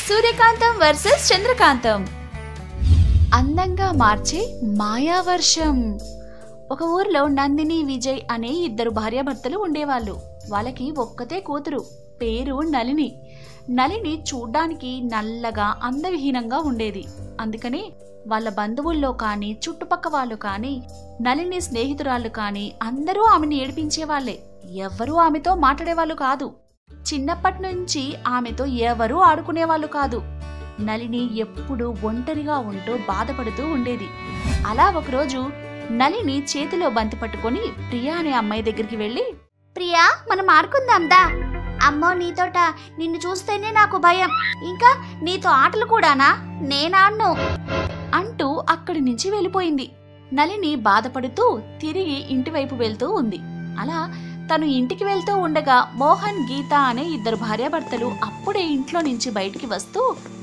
సూర్యకాంతం versus చంద్రకాంతం అందంగా మార్చే మాయావర్షం ఒక ఊర్లో నందిని విజయ్ అనే ఇద్దరు భార్యాభర్తలు ఉండేవాళ్ళు వాళ్ళకి ఒక్కతే కూతురు పేరు నలిని నలిని చూడ్డానికి నల్లగా అందవిహీనంగా ఉండేది అందుకని వాళ్ళ బంధువుల్లో కానీ చుట్టుపక్క వాళ్ళు కానీ నలిని స్నేహితురాళ్ళు కానీ అందరూ ఆమెను ఏడిపించేవాళ్లే ఎవ్వరూ ఆమెతో మాట్లాడేవాళ్ళు కాదు చిన్నప్పటి నుంచి ఆమెతో ఎవరూ ఆడుకునేవాళ్ళు కాదు నలిని ఎప్పుడూ ఒంటరిగా ఉంటూ బాధపడుతూ ఉండేది అలా ఒకరోజు నలిని చేతిలో బంతి పట్టుకొని ప్రియా అనే అమ్మాయి దగ్గరికి వెళ్ళి ప్రియా మనం ఆడుకుందాం దా అమ్మో నీతోట నిన్ను చూస్తేనే నాకు భయం ఇంకా నీతో ఆటలు కూడానా నేనాడ్ను అంటూ అక్కడి నుంచి వెళ్ళిపోయింది నలిని బాధపడుతూ తిరిగి ఇంటివైపు వెళ్తూ ఉంది అలా తను ఇంటికి వెళ్తూ ఉండగా మోహన్ గీత అనే ఇద్దరు భార్యాభర్తలు అప్పుడే ఇంట్లో నుంచి బయటికి వస్తూ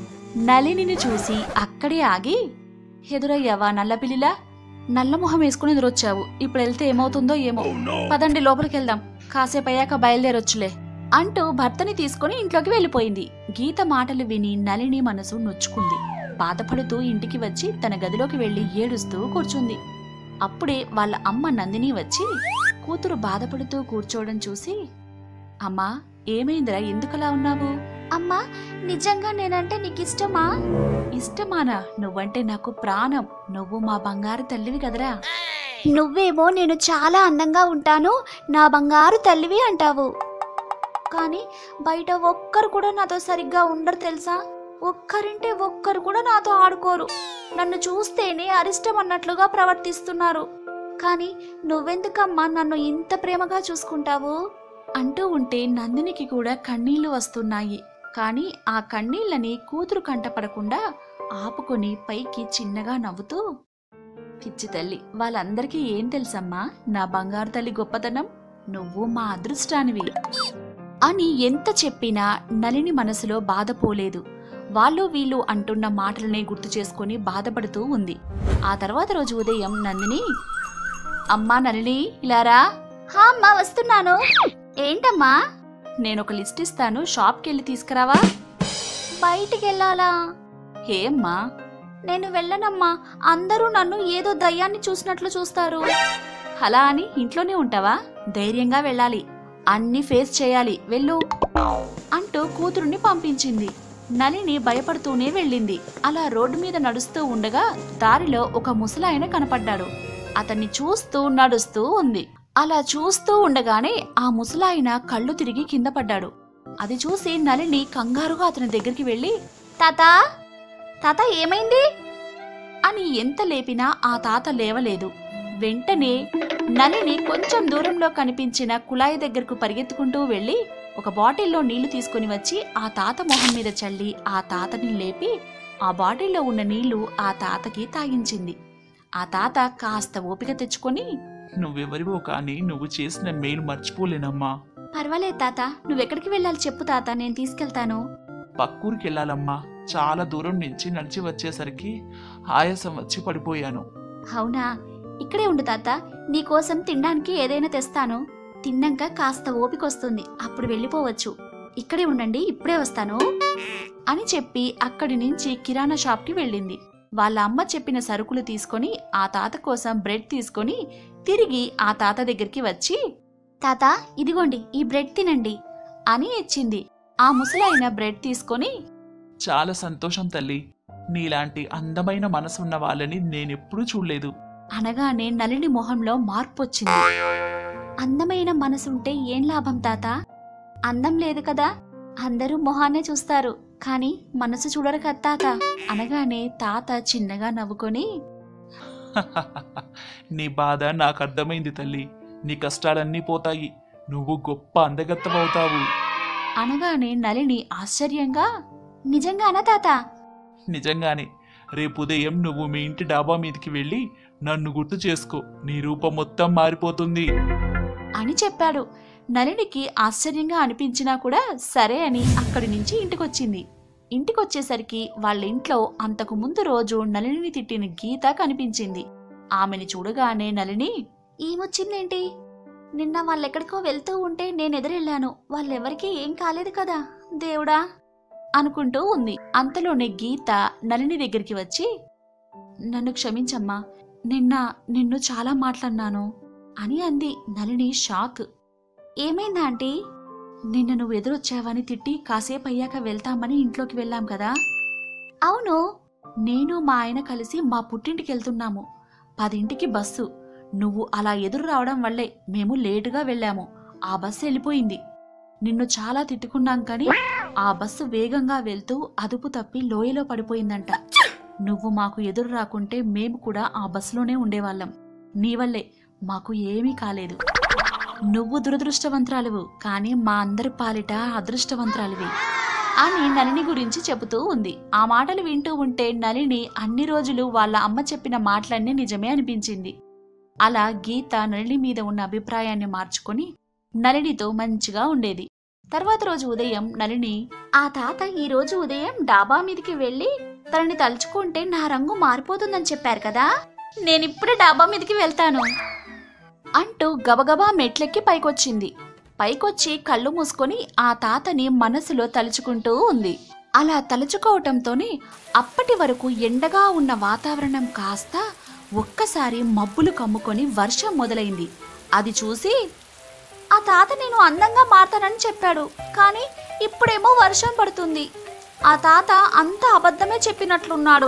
నలినిని చూసి అక్కడే ఆగి ఎదురయ్యావా నల్లపిల్లిలా నల్ల మొహం వేసుకుని ఎదురొచ్చావు ఇప్పుడు వెళ్తే ఏమవుతుందో ఏమో పదండి లోపలికి వెళ్దాం కాసేపు అయ్యాక బయలుదేరొచ్చులే అంటూ భర్తని తీసుకుని ఇంట్లోకి వెళ్ళిపోయింది గీత మాటలు విని నలిని మనసు నొచ్చుకుంది బాధపడుతూ ఇంటికి వచ్చి తన గదిలోకి వెళ్లి ఏడుస్తూ కూర్చుంది అప్పుడే వాళ్ళ అమ్మ నందిని వచ్చి కూతురు బాధపడుతూ కూర్చోవడం చూసి అమ్మా ఏమైందిరా ఎందుకలా ఉన్నావు అమ్మా నిజంగా నేనంటే నీకు ఇష్టమా ఇష్టమానా నువ్వంటే నాకు ప్రాణం నువ్వు మా బంగారు తల్లివి కదరా నువ్వేమో నేను చాలా అందంగా ఉంటాను నా బంగారు తల్లివి అంటావు కానీ బయట ఒక్కరు కూడా నాతో సరిగ్గా ఉండరు తెలుసా ఒక్కరింటే ఒక్కరు కూడా నాతో ఆడుకోరు నన్ను చూస్తేనే అరిష్టం అన్నట్లుగా ప్రవర్తిస్తున్నారు కానీ నువ్వెందుకమ్మా నన్ను ఇంత ప్రేమగా చూసుకుంటావు అంటూ ఉంటే నందినికి కూడా కన్నీళ్లు వస్తున్నాయి కానీ ఆ కన్నీళ్ళని కూతురు కంటపడకుండా ఆపుకొని పైకి చిన్నగా నవ్వుతూ పిచ్చి తల్లి వాళ్ళందరికీ ఏం తెలుసమ్మా నా బంగారు తల్లి గొప్పతనం నువ్వు మా అదృష్టానివి అని ఎంత చెప్పినా నలిని మనసులో బాధపోలేదు వాళ్ళు వీళ్ళు అంటున్న మాటలనే గుర్తు చేసుకొని బాధపడుతూ ఉంది ఆ తర్వాత రోజు ఉదయం నందిని అమ్మా నలిని ఇలారా హా అమ్మా వస్తున్నాను ఏంటమ్మా నేను ఒక లిస్ట్ ఇస్తాను షాప్కి వెళ్ళి తీసుకురావా బయటికి వెళ్ళాలా ఏమ్మా నేను వెళ్ళనమ్మా అందరూ నన్ను ఏదో దయ్యాన్ని చూసినట్లు చూస్తారు అలా అని ఇంట్లోనే ఉంటావా ధైర్యంగా వెళ్ళాలి అన్ని ఫేస్ చేయాలి వెళ్ళు అంటూ కూతురుని పంపించింది నలిని భయపడుతూనే వెళ్ళింది అలా రోడ్డు మీద నడుస్తూ ఉండగా దారిలో ఒక ముసలాయన కనపడ్డాడు అతన్ని చూస్తూ నడుస్తూ ఉంది అలా చూస్తూ ఉండగానే ఆ ముసలాయన కళ్ళు తిరిగి కింద పడ్డాడు అది చూసి నలిని కంగారుగా అతని దగ్గరికి వెళ్ళి తాత తాత ఏమైంది అని ఎంత లేపినా ఆ తాత లేవలేదు వెంటనే నలిని కొంచెం దూరంలో కనిపించిన కుళాయి దగ్గరకు పరిగెత్తుకుంటూ వెళ్ళి ఒక బాటిల్లో నీళ్లు తీసుకుని వచ్చి ఆ తాత మొహం మీద చల్లి ఆ తాతని లేపి ఆ బాటిల్లో ఉన్న నీళ్లు ఆ తాతకి తాగించింది ఆ తాత కాస్త ఓపిక తెచ్చుకొని నువ్వెవరివో కానీ నువ్వు చేసిన మేలు మర్చిపోలేనమ్మా పర్వాలేదు తాత నువ్వెక్కడికి వెళ్ళాలి చెప్పు తాత నేను తీసుకెళ్తాను పక్కూరికి వెళ్ళాలమ్మా చాలా దూరం నుంచి నడిచి వచ్చేసరికి ఆయాసం వచ్చి పడిపోయాను అవునా ఇక్కడే ఉండు తాత నీకోసం తినడానికి ఏదైనా తెస్తాను తిన్నాక కాస్త ఓపిక వస్తుంది అప్పుడు వెళ్ళిపోవచ్చు ఇక్కడే ఉండండి ఇప్పుడే వస్తాను అని చెప్పి అక్కడి నుంచి కిరాణా షాప్కి వెళ్ళింది వాళ్ళ అమ్మ చెప్పిన సరుకులు తీసుకొని ఆ తాత కోసం బ్రెడ్ తీసుకొని తిరిగి ఆ తాత దగ్గరికి వచ్చి తాత ఇదిగోండి ఈ బ్రెడ్ తినండి అని ఇచ్చింది ఆ ముసలాయన బ్రెడ్ తీసుకొని చాలా సంతోషం తల్లి నీలాంటి అందమైన మనసున్న వాళ్ళని నేనెప్పుడూ చూడలేదు అనగానే నలిని మొహంలో మార్పు వచ్చింది అందమైన మనసుంటే ఏం లాభం తాత అందం లేదు కదా అందరూ మొహాన్నే చూస్తారు కానీ మనసు చూడరు కదా తాత అనగానే తాత చిన్నగా నవ్వుకొని నీ బాధ నాకు అర్థమైంది తల్లి నీ కష్టాలన్నీ పోతాయి నువ్వు గొప్ప అందగత్తమవుతావు అనగానే నలిని ఆశ్చర్యంగా నిజంగానా తాత నిజంగానే రేపు ఉదయం నువ్వు మీ ఇంటి డాబా మీదకి వెళ్ళి నన్ను గుర్తు చేసుకో నీ రూపం మొత్తం మారిపోతుంది అని చెప్పాడు నలినికి ఆశ్చర్యంగా అనిపించినా కూడా సరే అని అక్కడి నుంచి ఇంటికొచ్చింది ఇంటికొచ్చేసరికి వాళ్ళ ఇంట్లో అంతకు ముందు రోజు నలిని తిట్టిన గీత కనిపించింది ఆమెని చూడగానే నలిని ఏమొచ్చిందేంటి నిన్న వాళ్ళెక్కడికో వెళ్తూ ఉంటే నేను ఎదురెళ్ళాను వాళ్ళెవరికీ ఏం కాలేదు కదా దేవుడా అనుకుంటూ ఉంది అంతలోనే గీత నలిని దగ్గరికి వచ్చి నన్ను క్షమించమ్మా నిన్న నిన్ను చాలా మాట్లాడినాను అని అంది నలిని షాక్ ఏమైందా ఆంటీ నిన్న నువ్వు ఎదురొచ్చావని తిట్టి కాసేపు అయ్యాక వెళ్తామని ఇంట్లోకి వెళ్ళాం కదా అవును నేను మా ఆయన కలిసి మా పుట్టింటికి వెళ్తున్నాము పదింటికి బస్సు నువ్వు అలా ఎదురు రావడం వల్లే మేము లేటుగా వెళ్ళాము ఆ బస్సు వెళ్ళిపోయింది నిన్ను చాలా తిట్టుకున్నాం కానీ ఆ బస్సు వేగంగా వెళ్తూ అదుపు తప్పి లోయలో పడిపోయిందంట నువ్వు మాకు ఎదురు రాకుంటే మేము కూడా ఆ బస్సులోనే ఉండేవాళ్ళం నీ వల్లే మాకు ఏమీ కాలేదు నువ్వు దురదృష్టవంతురాలివు కానీ మా అందరి పాలిట అదృష్టవంతురాలివి అని నలిని గురించి చెబుతూ ఉంది ఆ మాటలు వింటూ ఉంటే నలిని అన్ని రోజులు వాళ్ళ అమ్మ చెప్పిన మాటలన్నీ నిజమే అనిపించింది అలా గీత నలిని మీద ఉన్న అభిప్రాయాన్ని మార్చుకొని నలినితో మంచిగా ఉండేది తర్వాత రోజు ఉదయం నలిని ఆ తాత ఈ రోజు ఉదయం డాబా మీదకి వెళ్ళి తనని తలుచుకుంటే నా రంగు మారిపోతుందని చెప్పారు కదా నేనిప్పుడే డాబా మీదకి వెళ్తాను అంటూ గబగబా మెట్లెక్కి పైకొచ్చింది పైకొచ్చి కళ్ళు మూసుకొని ఆ తాతని మనసులో తలుచుకుంటూ ఉంది అలా తలుచుకోవటంతోనే అప్పటి వరకు ఎండగా ఉన్న వాతావరణం కాస్త ఒక్కసారి మబ్బులు కమ్ముకొని వర్షం మొదలైంది అది చూసి ఆ తాత నేను అందంగా మారతానని చెప్పాడు కానీ ఇప్పుడేమో వర్షం పడుతుంది ఆ తాత అంత అబద్ధమే చెప్పినట్లున్నాడు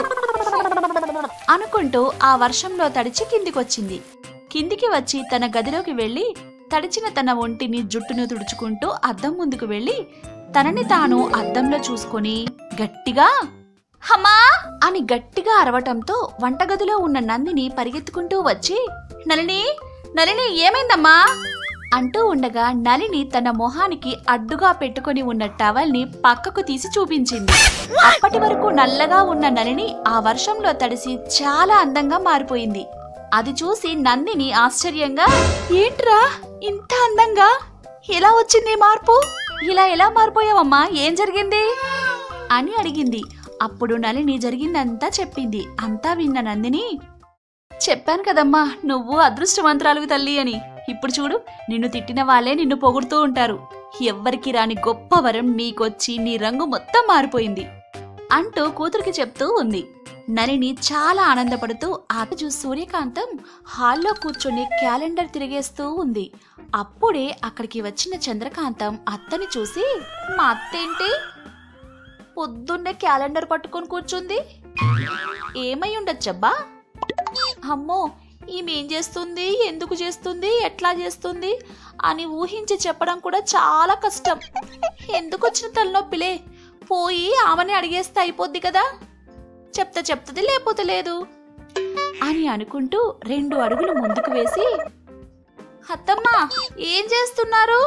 అనుకుంటూ ఆ వర్షంలో తడిచి కిందికొచ్చింది కిందికి వచ్చి తన గదిలోకి వెళ్ళి తడిచిన తన ఒంటిని జుట్టును తుడుచుకుంటూ అద్దం ముందుకు వెళ్ళి తనని తాను అద్దంలో చూసుకొని గట్టిగా హమ్మా అని గట్టిగా అరవటంతో వంటగదిలో ఉన్న నందిని పరిగెత్తుకుంటూ వచ్చి నలిని నలిని ఏమైందమ్మా అంటూ ఉండగా నలిని తన మొహానికి అడ్డుగా పెట్టుకొని ఉన్న టవల్ని పక్కకు తీసి చూపించింది అప్పటి వరకు నల్లగా ఉన్న నలిని ఆ వర్షంలో తడిసి చాలా అందంగా మారిపోయింది అది చూసి నందిని ఆశ్చర్యంగా ఏంట్రా ఇంత అందంగా ఎలా వచ్చింది ఈ మార్పు ఇలా ఎలా మారిపోయావమ్మా ఏం జరిగింది అని అడిగింది అప్పుడు నలిని జరిగిందంతా చెప్పింది అంతా విన్న నందిని చెప్పాను కదమ్మా నువ్వు అదృష్టవంతురాలువి తల్లి అని ఇప్పుడు చూడు నిన్ను తిట్టిన వాళ్ళే నిన్ను పొగుడుతూ ఉంటారు ఎవ్వరికి రాని గొప్ప వరం నీకొచ్చి నీ రంగు మొత్తం మారిపోయింది అంటూ కూతురికి చెప్తూ ఉంది నలిని చాలా ఆనందపడుతూ ఆ రోజు సూర్యకాంతం హాల్లో కూర్చొని క్యాలెండర్ తిరిగేస్తూ ఉంది అప్పుడే అక్కడికి వచ్చిన చంద్రకాంతం అత్తని చూసి మా అత్తేంటి పొద్దున్నే క్యాలెండర్ పట్టుకొని కూర్చుంది ఏమై ఉండొచ్చబ్బా అమ్మో ఈమెం చేస్తుంది ఎందుకు చేస్తుంది ఎట్లా చేస్తుంది అని ఊహించి చెప్పడం కూడా చాలా కష్టం ఎందుకు వచ్చిన తలనొప్పిలే పోయి ఆమెని అడిగేస్తే అయిపోద్ది కదా చెప్తా చెప్తుంది లేకపోతే లేదు అని అనుకుంటూ రెండు అడుగులు ముందుకు వేసి అత్తమ్మా ఏం చేస్తున్నారు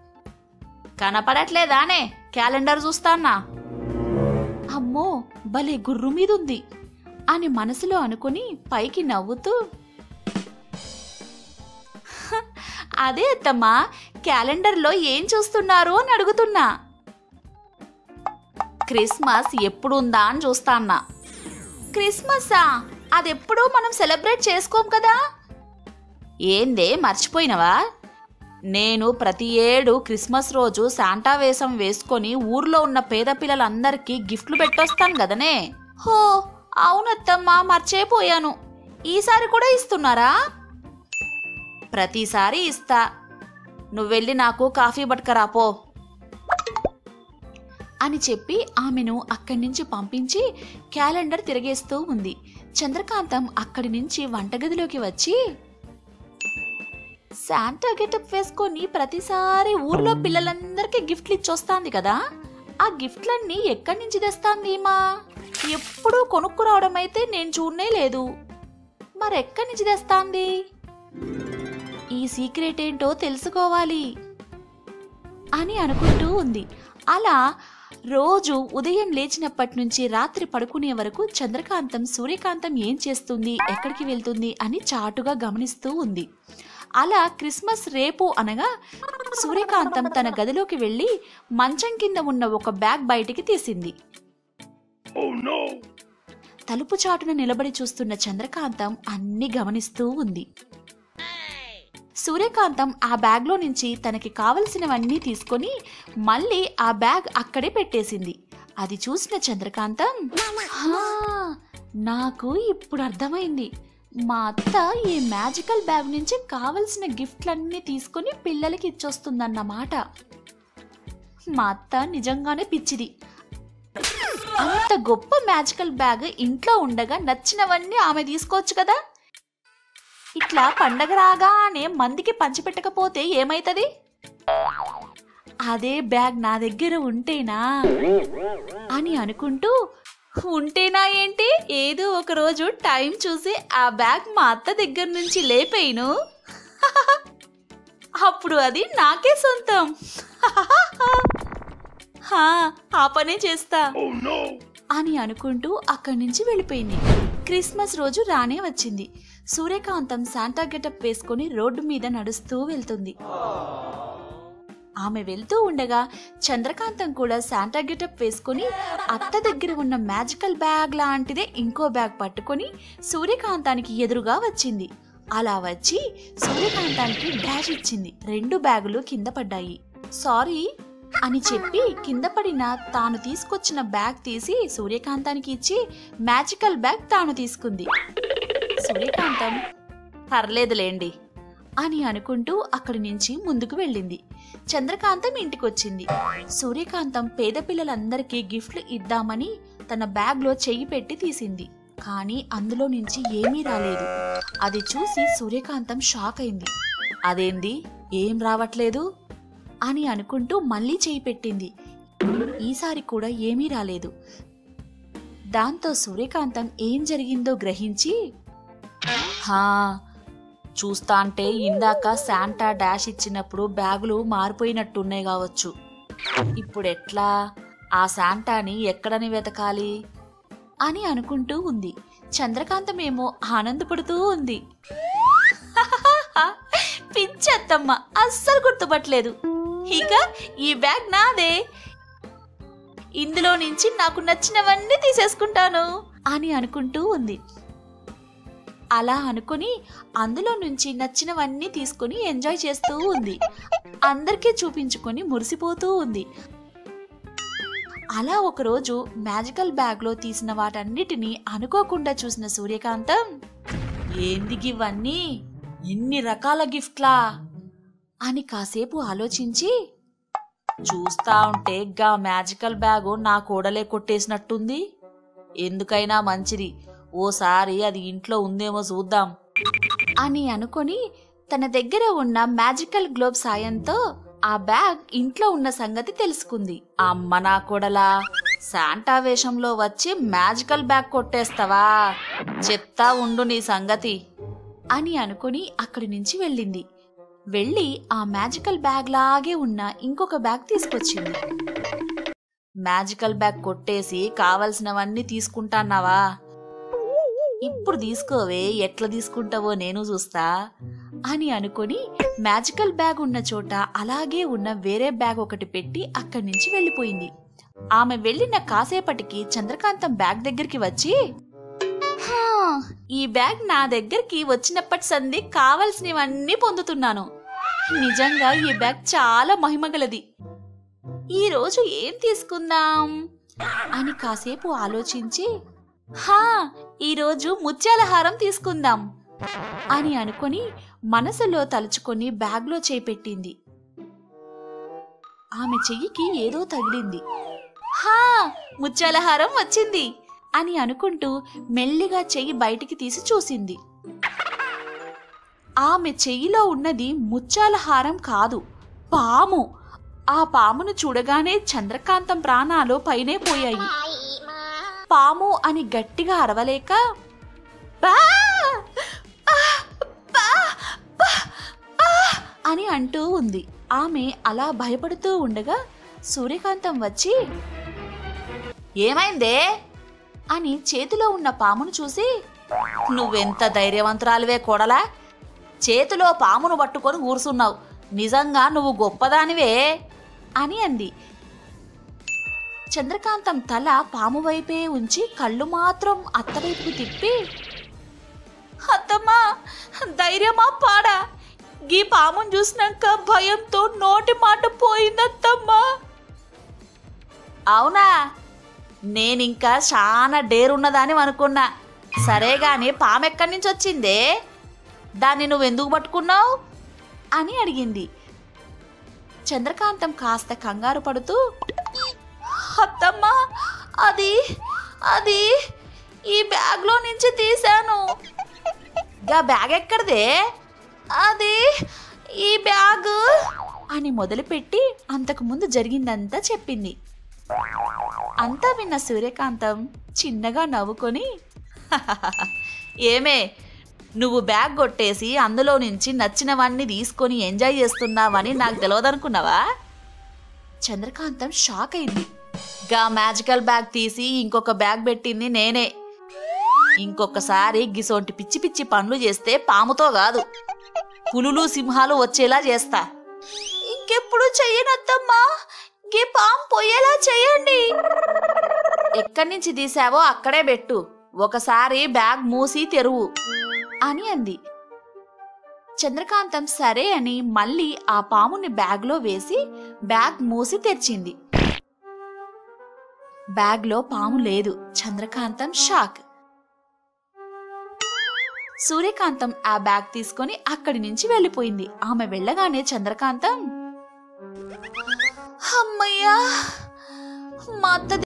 కనపడట్లేదానే క్యాలెండర్ చూస్తానా అమ్మో భలే గుర్రు మీదుంది అని మనసులో అనుకుని పైకి నవ్వుతూ "హ, అదే అత్తమ్మా క్యాలెండర్లో ఏం చూస్తున్నారు అని అడుగుతున్నా క్రిస్మస్ ఎప్పుడుందా అని చూస్తాన్నా క్రిస్మస్సా అదెప్పుడూ మనం సెలబ్రేట్ చేసుకోం కదా ఏందే మర్చిపోయినవా నేను ప్రతి ఏడు క్రిస్మస్ రోజు శాంటా వేషం వేసుకొని ఊర్లో ఉన్న పేద పిల్లలందరికీ గిఫ్ట్లు పెట్టొస్తాను కదనే హో అవునత్తమ్మా మర్చిపోయాను ఈసారి కూడా ఇస్తున్నారా ప్రతిసారి ఇస్తా నువ్వెళ్ళి నాకు కాఫీ పట్టుకరాపో అని చెప్పి ఆమెను అక్కడి నుంచి పంపించి క్యాలెండర్ తిరగేస్తూ ఉంది చంద్రకాంతం అక్కడి నుంచి వంటగదిలోకి వచ్చి శాంటా గెటప్ వేసుకొని ప్రతిసారి ఊర్లో పిల్లలందరికీ గిఫ్ట్లు ఇచ్చొస్తాంది కదా ఆ గిఫ్ట్లన్నీ ఎక్కడి నుంచి తెస్తాంది మా ఎప్పుడూ కొనుక్కురావడం అయితే నేను చూడనే లేదు మరెక్కడి నుంచి తెస్తాంది ఈ సీక్రెట్ ఏంటో తెలుసుకోవాలి అని అనుకుంటూ ఉంది అలా రోజు ఉదయం లేచినప్పటి నుంచి రాత్రి పడుకునే వరకు చంద్రకాంతం సూర్యకాంతం ఏం చేస్తుంది ఎక్కడికి వెళ్తుంది అని చాటుగా గమనిస్తూ ఉంది అలా క్రిస్మస్ రేపు అనగా సూర్యకాంతం తన గదిలోకి వెళ్ళి మంచం కింద ఉన్న ఒక బ్యాగ్ బయటికి తీసింది తలుపు చాటున నిలబడి చూస్తున్న చంద్రకాంతం అన్ని గమనిస్తూ ఉంది సూర్యకాంతం ఆ బ్యాగ్లో నుంచి తనకి కావలసినవన్నీ తీసుకొని మళ్ళీ ఆ బ్యాగ్ అక్కడే పెట్టేసింది అది చూసిన చంద్రకాంతం "హా, నాకు ఇప్పుడు అర్థమైంది మా అత్త ఈ మ్యాజికల్ బ్యాగ్ నుంచి కావలసిన గిఫ్ట్లన్నీ తీసుకొని పిల్లలకి ఇచ్చొస్తుందన్నమాట మా అత్త నిజంగానే పిచ్చిది అంత గొప్ప మ్యాజికల్ బ్యాగ్ ఇంట్లో ఉండగా నచ్చినవన్నీ ఆమె తీసుకోవచ్చు కదా ఇట్లా పండగ రాగానే మందికి పంచిపెట్టకపోతే ఏమైతది అదే బ్యాగ్ నా దగ్గర ఉంటేనా అని అనుకుంటూ ఉంటేనా ఏంటి ఏదో ఒక రోజు టైం చూసి ఆ బ్యాగ్ మా అత్త దగ్గర నుంచి లేపేయను అప్పుడు అది నాకే సొంతం హా, ఆ పనే చేస్తా అని అనుకుంటూ అక్కడి నుంచి వెళ్ళిపోయింది క్రిస్మస్ రోజు రానే వచ్చింది సూర్యకాంతం శాంటా గెటప్ వేసుకొని రోడ్డు మీద నడుస్తూ వెళ్తుంది ఆమె వెళ్తూ ఉండగా చంద్రకాంతం కూడా శాంటా గెటప్ వేసుకొని అత్త దగ్గర ఉన్న మ్యాజికల్ బ్యాగ్ లాంటిదే ఇంకో బ్యాగ్ పట్టుకొని సూర్యకాంతానికి ఎదురుగా వచ్చింది అలా వచ్చి సూర్యకాంతానికి డాష్ ఇచ్చింది రెండు బ్యాగులు కింద పడ్డాయి సారీ అని చెప్పి కింద పడిన తాను తీసుకొచ్చిన బ్యాగ్ తీసి సూర్యకాంతానికి ఇచ్చి మ్యాజికల్ బ్యాగ్ తాను తీసుకుంది సూర్యకాంతం పర్లేదులేండి అని అనుకుంటూ అక్కడి నుంచి ముందుకు వెళ్ళింది చంద్రకాంతం ఇంటికొచ్చింది సూర్యకాంతం పేద పిల్లలందరికీ గిఫ్ట్లు ఇద్దామని తన బ్యాగ్లో చెయ్యి పెట్టి తీసింది కానీ అందులో నుంచి ఏమీ రాలేదు అది చూసి సూర్యకాంతం షాక్ అయింది అదేంది ఏం రావట్లేదు అని అనుకుంటూ మళ్ళీ చేయి పెట్టింది ఈసారి కూడా ఏమీ రాలేదు దాంతో సూర్యకాంతం ఏం జరిగిందో గ్రహించి హా చూస్తా అంటే ఇందాక శాంటా డాష్ ఇచ్చినప్పుడు బ్యాగులు మారిపోయినట్టున్నాయి కావచ్చు ఇప్పుడు ఎట్లా ఆ శాంటాని ఎక్కడని వెతకాలి అని అనుకుంటూ ఉంది చంద్రకాంతమేమో ఆనందపడుతూ ఉంది పిచ్చత్తమ్మ అస్సలు గుర్తుపట్టలేదు ఇక ఈ బ్యాగ్ నాదే ఇందులో నుంచి నాకు నచ్చినవన్నీ తీసేసుకుంటాను అని అనుకుంటూ ఉంది అలా అనుకుని అందులో నుంచి నచ్చినవన్నీ తీసుకుని ఎంజాయ్ చేస్తూ ఉంది అందరికీ చూపించుకొని మురిసిపోతూ ఉంది అలా ఒకరోజు మ్యాజికల్ బ్యాగ్లో తీసిన వాటన్నిటినీ అనుకోకుండా చూసిన సూర్యకాంతం ఏంది ఇవన్నీ ఎన్ని రకాల గిఫ్ట్లా అని కాసేపు ఆలోచించి చూస్తా ఉంటే గా మ్యాజికల్ బ్యాగు నా కోడలే కొట్టేసినట్టుంది ఎందుకైనా మంచిది ఓసారి అది ఇంట్లో ఉందేమో చూద్దాం అని అనుకొని తన దగ్గర ఉన్న మ్యాజికల్ గ్లోబ్ సాయంతో ఆ బ్యాగ్ ఇంట్లో ఉన్న సంగతి తెలుసుకుంది అమ్మ నా కొడలా శాంటా వేషంలో వచ్చి మ్యాజికల్ బ్యాగ్ కొట్టేస్తావా చెప్తా ఉండు నీ సంగతి అని అనుకుని అక్కడి నుంచి వెళ్ళింది వెళ్ళి ఆ మ్యాజికల్ బ్యాగ్ లాగే ఉన్న ఇంకొక బ్యాగ్ తీసుకొచ్చింది మ్యాజికల్ బ్యాగ్ కొట్టేసి కావలసినవన్నీ తీసుకుంటాన్నావా ఇప్పుడు తీసుకోవే ఎట్లా తీసుకుంటావో నేను చూస్తా అని అనుకుని మ్యాజికల్ బ్యాగ్ ఉన్న చోట అలాగే ఉన్న వేరే బ్యాగ్ ఒకటి పెట్టి అక్కడి నుంచి వెళ్ళిపోయింది ఆమె వెళ్ళిన కాసేపటికి చంద్రకాంతం బ్యాగ్ దగ్గరికి వచ్చి "హా, ఈ బ్యాగ్ నా దగ్గరికి వచ్చినప్పటి సంది కావలసినవన్నీ పొందుతున్నాను నిజంగా ఈ బ్యాగ్ చాలా మహిమగలది ఈ రోజు ఏం తీసుకుందాం అని కాసేపు ఆలోచించి హా ఈరోజు ముత్యాల హారం తీసుకుందాం అని అనుకొని మనసులో తలుచుకొని బ్యాగ్లో చేపెట్టింది ఆమె చెయ్యికి ఏదో తగిలింది హా ముత్యాల హారం వచ్చింది అని అనుకుంటూ మెల్లిగా చెయ్యి బయటికి తీసి చూసింది ఆమె చెయ్యిలో ఉన్నది ముత్యాల హారం కాదు పాము ఆ పామును చూడగానే చంద్రకాంతం ప్రాణాలు పైనే పోయాయి పాము అని గట్టిగా అరవలేక "బా! ఆ! బా! బా! ఆ!" అని అంటూ ఉంది ఆమె అలా భయపడుతూ ఉండగా సూర్యకాంతం వచ్చి ఏమైందే అని చేతిలో ఉన్న పామును చూసి నువ్వెంత ధైర్యవంతురాలివే కొడలా చేతిలో పామును పట్టుకొని కూర్చున్నావు నిజంగా నువ్వు గొప్పదానివే అని అంది చంద్రకాంతం తల పాము వైపే ఉంచి కళ్ళు మాత్రం అత్తవైపుకు తిప్పి అత్తమ్మా ధైర్యమా పాడా గీ పామును చూసినాక భయంతో నోటి మాట పోయిందత్తమ్మా అవునా నేనింకా చాలా డేరున్నదాని అనుకున్నా సరే గాని పాము ఎక్కడి నుంచి వచ్చిందే దాన్ని నువ్వు ఎందుకు పట్టుకున్నావు అని అడిగింది చంద్రకాంతం కాస్త కంగారు పడుతూ అత్తమ్మ అది అది ఈ బ్యాగ్లో నుంచి తీశాను గా బ్యాగ్ ఎక్కడిదే అది ఈ బ్యాగ్ అని మొదలుపెట్టి అంతకుముందు జరిగిందంతా చెప్పింది అంతా విన్న సూర్యకాంతం చిన్నగా నవ్వుకొని ఏమే నువ్వు బ్యాగ్ కొట్టేసి అందులో నుంచి నచ్చినవన్నీ తీసుకొని ఎంజాయ్ చేస్తున్నావని నాకు తెలియదనుకున్నావా చంద్రకాంతం షాక్ అయింది గా మ్యాజికల్ బ్యాగ్ తీసి ఇంకొక బ్యాగ్ పెట్టింది నేనే ఇంకొకసారి గిసోంటి పిచ్చి పిచ్చి పనులు చేస్తే పాముతో కాదు పులులు సింహాలు వచ్చేలా చేస్తా ఇంకెప్పుడు చెయ్యనత్తమ్మా గీ పాము పోయేలా చేయండి ఎక్కడి నుంచి తీసావో అక్కడే పెట్టు ఒకసారి బ్యాగ్ మూసి తెరువు అని అంది చంద్రకాంతం సరే అని మళ్ళీ ఆ పాముని బ్యాగ్లో వేసి బ్యాగ్ మూసి తెరిచింది బ్యాగ్లో పాము లేదు చంద్రకాంతం షాక్ సూర్యకాంతం ఆ బ్యాగ్ తీసుకొని అక్కడి నుంచి వెళ్ళిపోయింది ఆమె వెళ్ళగానే చంద్రకాంతం అమ్మయ్యా మా అత్త